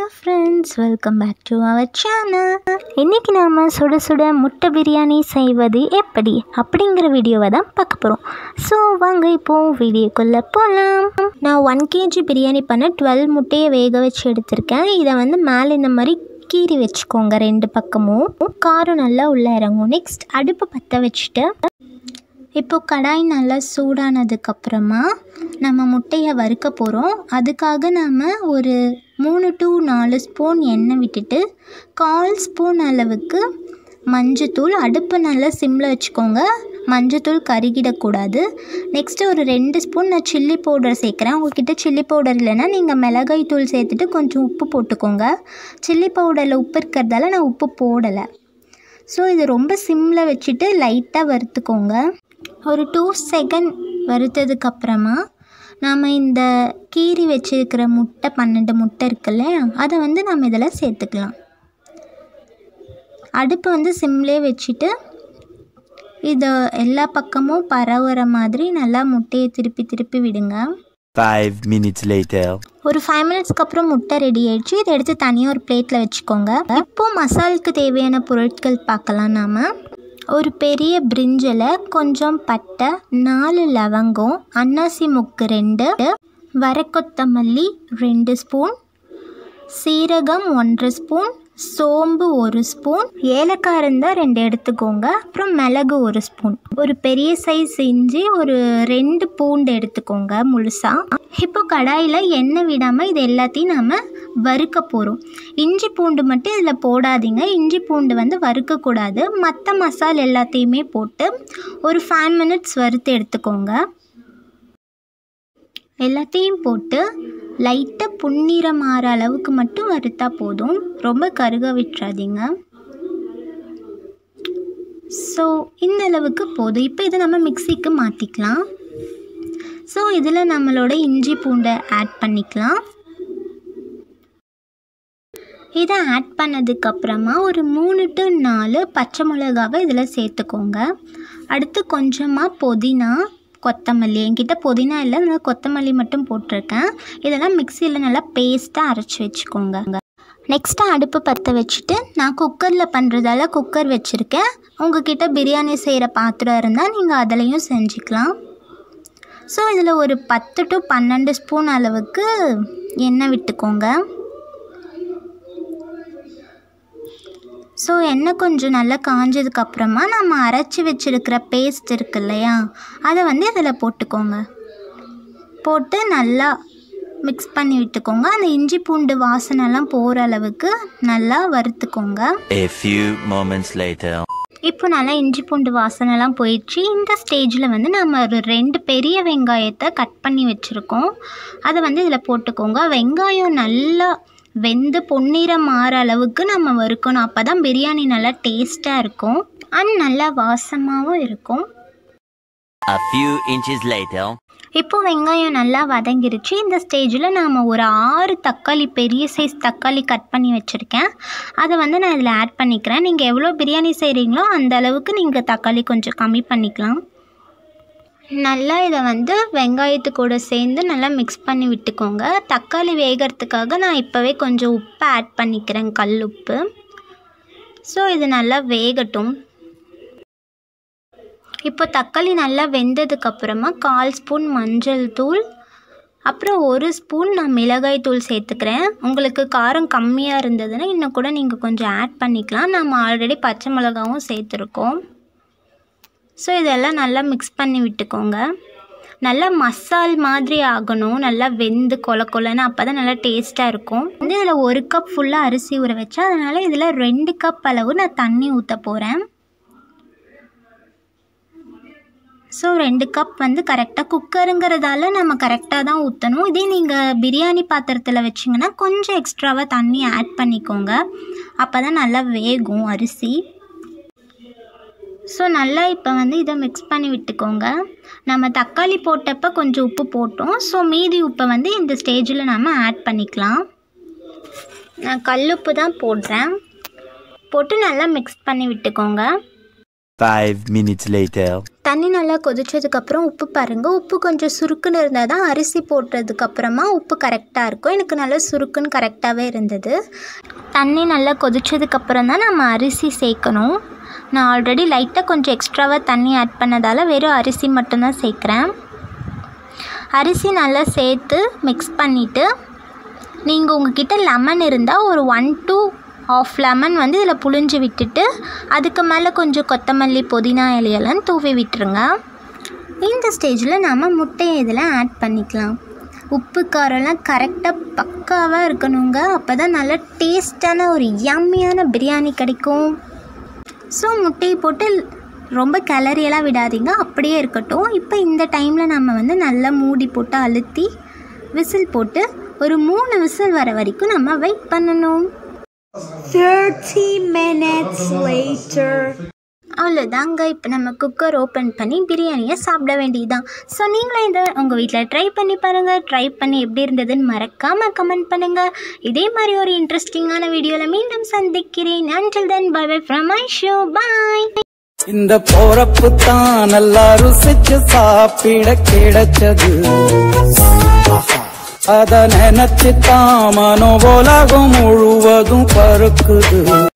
Friends welcome back to our channel இன்றைக்கி நாம் சுட சுட முட்டை பிரியாணி செய்வது எப்படி அப்படிங்கிற வீடியோவை தான் பார்க்க போகிறோம் ஸோ வாங்க இப்போது வீடியோக்குள்ளே போகலாம் நான் ஒன் கேஜி பிரியாணி பண்ண டுவெல் முட்டையை வேக வச்சு எடுத்திருக்கேன் இதை வந்து மேலே இந்த மாதிரி கீறி வச்சுக்கோங்க ரெண்டு பக்கமும் காரம் நல்லா உள்ளே இறங்கும் நெக்ஸ்ட் அடுப்பு பற்ற வச்சுட்டு இப்போ கடாய் நல்லா சூடானதுக்கப்புறமா நம்ம முட்டையை வறுக்க போகிறோம் அதுக்காக நாம் ஒரு மூணு டு நாலு ஸ்பூன் எண்ணெய் விட்டுட்டு கால் ஸ்பூன் அளவுக்கு மஞ்சத்தூள் அடுப்பு நல்லா சிம்மில் வச்சுக்கோங்க மஞ்சத்தூள் கருகிடக்கூடாது நெக்ஸ்ட்டு ஒரு ரெண்டு ஸ்பூன் நான் சில்லி பவுடர் சேர்க்குறேன் உங்ககிட்ட சில்லி பவுடர் இல்லைன்னா நீங்கள் மிளகாய் தூள் சேர்த்துட்டு கொஞ்சம் உப்பு போட்டுக்கோங்க சில்லி பவுடரில் உப்பு இருக்கிறதால நான் உப்பு போடலை ஸோ இது ரொம்ப சிம்மில் வச்சுட்டு லைட்டாக வறுத்துக்கோங்க ஒரு டூ செகண்ட் வறுத்ததுக்கப்புறமா நாம் இந்த கீறி வச்சிருக்கிற முட்டை பன்னெண்டு முட்டை இருக்குல்ல அதை வந்து நம்ம இதில் சேர்த்துக்கலாம் அடுப்பு வந்து சிம்லே வச்சுட்டு இதை எல்லா பக்கமும் பரவுற மாதிரி நல்லா முட்டையை திருப்பி திருப்பி விடுங்க Five minutes later. ஒரு ஃபைவ் மினிட்ஸ்க்கு அப்புறம் முட்டை ரெடி ஆயிடுச்சு இதை எடுத்து தனியாக ஒரு பிளேட்டில் வச்சுக்கோங்க இப்போ மசாலுக்கு தேவையான பொருட்கள் பார்க்கலாம் நாம் ஒரு பெரிய பிரிஞ்சில் கொஞ்சம் பட்டை நாலு லவங்கம் அன்னாசி முக்கு ரெண்டு வரக்கொத்தமல்லி ரெண்டு ஸ்பூன் சீரகம் ஒன்றரை ஸ்பூன் சோம்பு ஒரு ஸ்பூன் ஏலக்காய் இருந்தால் ரெண்டு எடுத்துக்கோங்க அப்புறம் மிளகு ஒரு ஸ்பூன் ஒரு பெரிய சைஸ் இஞ்சி ஒரு ரெண்டு பூண்டு எடுத்துக்கோங்க முழுசாக இப்போ கடாயில் எண்ணெய் விடாமல் இது எல்லாத்தையும் நாம் வறுக்க போகிறோம் இஞ்சி பூண்டு மட்டும் இதில் போடாதீங்க இஞ்சி பூண்டு வந்து வறுக்கக்கூடாது மற்ற மசால் எல்லாத்தையுமே போட்டு ஒரு ஃபைவ் மினிட்ஸ் வறுத்து எடுத்துக்கோங்க எல்லாத்தையும் போட்டு லைட்டாக புன்னிறம் மாற அளவுக்கு மட்டும் வறுத்தா போதும் ரொம்ப கருக விட்டுறாதீங்க ஸோ இந்த அளவுக்கு போதும் இப்போ இதை நம்ம மிக்சிக்கு மாற்றிக்கலாம் ஸோ இதில் நம்மளோட இஞ்சி பூண்டை ஆட் பண்ணிக்கலாம் இதை ஆட் பண்ணதுக்கப்புறமா ஒரு மூணு டு நாலு பச்சை மிளகாவை இதில் சேர்த்துக்கோங்க அடுத்து கொஞ்சமாக புதினா கொத்தமல்லி என்கிட்ட புதினா இல்லை அதனால் கொத்தமல்லி மட்டும் போட்டிருக்கேன் இதெல்லாம் மிக்சியில் நல்லா பேஸ்ட்டாக அரைச்சி வச்சுக்கோங்க நெக்ஸ்ட்டு அடுப்பு பற்ற வச்சுட்டு நான் குக்கரில் பண்ணுறதால குக்கர் வச்சுருக்கேன் உங்ககிட்ட பிரியாணி செய்கிற பாத்திரம் இருந்தால் நீங்கள் அதிலையும் செஞ்சுக்கலாம் ஸோ இதில் ஒரு பத்து டு பன்னெண்டு ஸ்பூன் அளவுக்கு எண்ணெய் விட்டுக்கோங்க ஸோ எண்ணெய் கொஞ்சம் நல்லா காஞ்சதுக்கப்புறமா நம்ம அரைச்சி வச்சுருக்கிற பேஸ்ட் இருக்கு இல்லையா அதை வந்து இதில் போட்டுக்கோங்க போட்டு நல்லா மிக்ஸ் பண்ணி விட்டுக்கோங்க அந்த இஞ்சி பூண்டு வாசனைலாம் போகிற அளவுக்கு நல்லா வறுத்துக்கோங்க A few moments later. இப்போ நல்லா இஞ்சி பூண்டு வாசனைலாம் போயிடுச்சு இந்த ஸ்டேஜில் வந்து நம்ம ஒரு ரெண்டு பெரிய வெங்காயத்தை கட் பண்ணி வச்சுருக்கோம் அதை வந்து இதில் போட்டுக்கோங்க வெங்காயம் நல்லா வெந்து பொன்னிறம் மாற அளவுக்கு நம்ம வறுக்கணும் அப்போ தான் பிரியாணி நல்லா டேஸ்ட்டாக இருக்கும் அண்ட் நல்லா வாசமாகவும் இருக்கும் A few inches later. இப்போ வெங்காயம் நல்லா வதங்கிருச்சு இந்த ஸ்டேஜில் நாம் ஒரு ஆறு தக்காளி பெரிய சைஸ் தக்காளி கட் பண்ணி வச்சுருக்கேன் அதை வந்து நான் இதில் ஆட் பண்ணிக்கிறேன் நீங்கள் எவ்வளோ பிரியாணி செய்கிறீங்களோ அந்த அளவுக்கு நீங்கள் தக்காளி கொஞ்சம் கம்மி பண்ணிக்கலாம் நல்லா இதை வந்து வெங்காயத்து கூட சேர்ந்து நல்லா மிக்ஸ் பண்ணி விட்டுக்கோங்க தக்காளி வேகிறதுக்காக நான் இப்போவே கொஞ்சம் உப்பு ஆட் பண்ணிக்கிறேன் கல் உப்பு ஸோ இது நல்லா வேகட்டும் இப்போ தக்காளி நல்லா வெந்ததுக்கப்புறமா கால் ஸ்பூன் மஞ்சள் தூள் அப்புறம் ஒரு ஸ்பூன் நான் மிளகாய் தூள் சேர்த்துக்கிறேன் உங்களுக்கு காரம் கம்மியாக இருந்ததுன்னா இன்னும் கூட நீங்கள் கொஞ்சம் ஆட் பண்ணிக்கலாம் நம்ம ஆல்ரெடி பச்சை மிளகாவும் சேர்த்துருக்கோம் ஸோ இதெல்லாம் நல்லா மிக்ஸ் பண்ணி விட்டுக்கோங்க நல்லா மசால் மாதிரி ஆகணும் நல்லா வெந்து கொல கொலன்னு அப்போ தான் நல்லா டேஸ்ட்டாக இருக்கும் வந்து இதில் ஒரு கப் ஃபுல்லாக அரிசி ஊற வச்சா அதனால் இதில் ரெண்டு கப் அளவு நான் தண்ணி ஊற்ற போகிறேன் ஸோ ரெண்டு கப் வந்து கரெக்டாக குக்கருங்கிறதால நம்ம கரெக்டாக தான் ஊற்றணும் இதே நீங்கள் பிரியாணி பாத்திரத்தில் வச்சிங்கன்னா கொஞ்சம் எக்ஸ்ட்ராவாக தண்ணி ஆட் பண்ணிக்கோங்க அப்போ தான் நல்லா வேகும் அரிசி ஸோ நல்லா இப்போ வந்து இதை மிக்ஸ் பண்ணி விட்டுக்கோங்க நம்ம தக்காளி போட்டப்போ கொஞ்சம் உப்பு போட்டோம் ஸோ மீதி உப்பை வந்து இந்த ஸ்டேஜில் நம்ம ஆட் பண்ணிக்கலாம் நான் கல்லுப்பு தான் போடுறேன் போட்டு நல்லா மிக்ஸ் பண்ணி விட்டுக்கோங்க Five minutes later. தண்ணி நல்லா கொதிச்சதுக்கப்புறம் உப்பு பாருங்கள் உப்பு கொஞ்சம் சுருக்குன்னு இருந்தால் தான் அரிசி போட்டதுக்கப்புறமா உப்பு கரெக்டாக இருக்கும் எனக்கு நல்லா சுருக்குன்னு கரெக்டாகவே இருந்தது தண்ணி நல்லா கொதிச்சதுக்கப்புறம் தான் நம்ம அரிசி சேர்க்கணும் நான் ஆல்ரெடி லைட்டாக கொஞ்சம் எக்ஸ்ட்ராவாக தண்ணி ஆட் பண்ணதால் வெறும் அரிசி மட்டும்தான் சேர்க்குறேன் அரிசி நல்லா சேர்த்து மிக்ஸ் பண்ணிவிட்டு நீங்கள் உங்ககிட்ட லெமன் இருந்தால் ஒரு ஒன் டூ ஆஃப் லெமன் வந்து இதில் புழிஞ்சு விட்டுட்டு அதுக்கு மேலே கொஞ்சம் கொத்தமல்லி புதினா இலையெல்லாம் தூவி விட்டுருங்க இந்த ஸ்டேஜில் நம்ம முட்டையை இதில் ஆட் பண்ணிக்கலாம் உப்பு காரம்லாம் கரெக்டாக பக்காவாக இருக்கணுங்க அப்போ தான் நல்லா டேஸ்டான ஒரு யம்மியான பிரியாணி கிடைக்கும் ஸோ முட்டையை போட்டு ரொம்ப கிளறியெல்லாம் விடாதீங்க அப்படியே இருக்கட்டும் இப்போ இந்த டைமில் நம்ம வந்து நல்லா மூடி போட்டு அழுத்தி விசில் போட்டு ஒரு மூணு விசில் வர வரைக்கும் நம்ம வெயிட் பண்ணணும் 30 minutes later. அவ்வளோதாங்க இப்போ நம்ம குக்கர் ஓப்பன் பண்ணி பிரியாணியை சாப்பிட வேண்டியதுதான் ஸோ நீங்களும் இதை உங்கள் வீட்டில் ட்ரை பண்ணி பாருங்கள் ட்ரை பண்ணி எப்படி இருந்ததுன்னு மறக்காமல் கமெண்ட் பண்ணுங்கள் இதே மாதிரி ஒரு இன்ட்ரெஸ்டிங்கான வீடியோவில் மீண்டும் சந்திக்கிறேன் until then bye bye from my show பாய் இந்த போறப்பு தான் நல்லா ருசிச்சு சாப்பிட கிடைச்சது அத நினைச்சு தான் மனோ உலகம் முழுவதும் பறக்குது